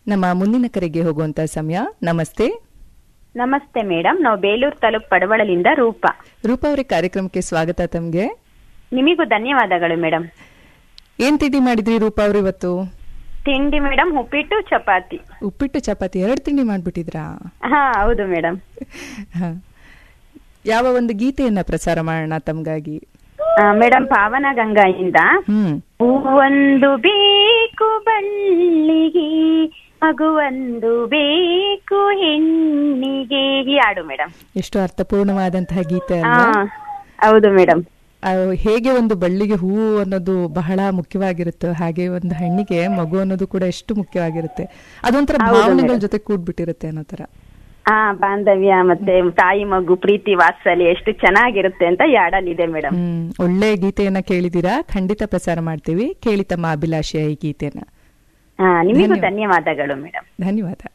ನಮ್ಮ ಮುಂದಿನ ಕರೆಗೆ ಹೋಗುವಂತ ಸಮಯ ನಮಸ್ತೆ ನಮಸ್ತೆ ಮೇಡಮ್ ನಾವು ಬೇಲೂರು ತಾಲೂಕ್ ಪಡವಳಲಿಂದ ರೂಪ ರೂಪಾ ಅವರೇ ಕಾರ್ಯಕ್ರಮಕ್ಕೆ ಸ್ವಾಗತ ತಮ್ಗೆ ನಿಮಿಗೂ ಧನ್ಯವಾದಗಳು ಮೇಡಮ್ ಏನ್ ತಿಂಡಿ ಮಾಡಿದ್ರಿ ರೂಪಾ ಅವ್ರು ಇವತ್ತು ತಿಂಡಿ ಮೇಡಮ್ ಉಪ್ಪಿಟ್ಟು ಚಪಾತಿ ಉಪ್ಪಿಟ್ಟು ಚಪಾತಿ ಎರಡು ತಿಂಡಿ ಮಾಡ್ಬಿಟ್ಟಿದ್ರಾ ಹಾ ಹೌದು ಮೇಡಮ್ ಹ. ಯಾವ ಒಂದು ಗೀತೆಯನ್ನ ಪ್ರಸಾರ ಮಾಡೋಣ ತಮ್ಗಾಗಿ ಮೇಡಮ್ ಪಾವನ ಗಂಗಾಯಿಂದ ಹ್ಮ್ ಹೂವೊಂದು ಬೇಕು ಬಳ್ಳಿಗೆ ಮಗುವೊಂದು ಬೇಕು ಹೆಣ್ಣಿಗೆ ಈ ಹಾಡು ಮೇಡಮ್ ಎಷ್ಟು ಅರ್ಥಪೂರ್ಣವಾದಂತಹ ಗೀತೆ ಹಾ ಅಲ್ವಾ ಹೌದು ಮೇಡಮ್ ಆ, ಹೇಗೆ ಒಂದು ಬಳ್ಳಿಗೆ ಹೂವು ಅನ್ನೋದು ಬಹಳ ಮುಖ್ಯವಾಗಿರುತ್ತೆ ಹಾಗೆ ಒಂದು ಹೆಣ್ಣಿಗೆ ಮಗು ಅನ್ನೋದು ಕೂಡ ಎಷ್ಟು ಮುಖ್ಯವಾಗಿರುತ್ತೆ ಅದೊಂಥರ ಹೌದು ಭಾವನೆಗಳ madam. ಜೊತೆ ಕೂಡ್ಬಿಟ್ಟಿರುತ್ತೆ ಅನ್ನೋ ತರ ಹಾ ಬಾಂಧವ್ಯ ಮತ್ತೆ ತಾಯಿ ಮಗು ಪ್ರೀತಿ ವಾತ್ಸಲ್ಯ ಎಷ್ಟು ಚೆನ್ನಾಗಿರುತ್ತೆ ಅಂತ ಈ ಹಾಡಲ್ಲಿದೆ ಮೇಡಮ್ ಹ್ಮ್ ಒಳ್ಳೆ ಗೀತೆಯನ್ನ ಕೇಳಿದೀರಾ ಖಂಡಿತ ಪ್ರಸಾರ ಮಾಡ್ತೀವಿ ಕೇಳಿ ತಮ್ಮ ಅಭಿಲಾಷೆಯ ಈ ಗೀತೆಯನ್ನ ಹಾ ನಿಮಗೂ ಧನ್ಯವಾದ. ಧನ್ಯವಾದಗಳು ಮೇಡಮ್ ಧನ್ಯವಾದ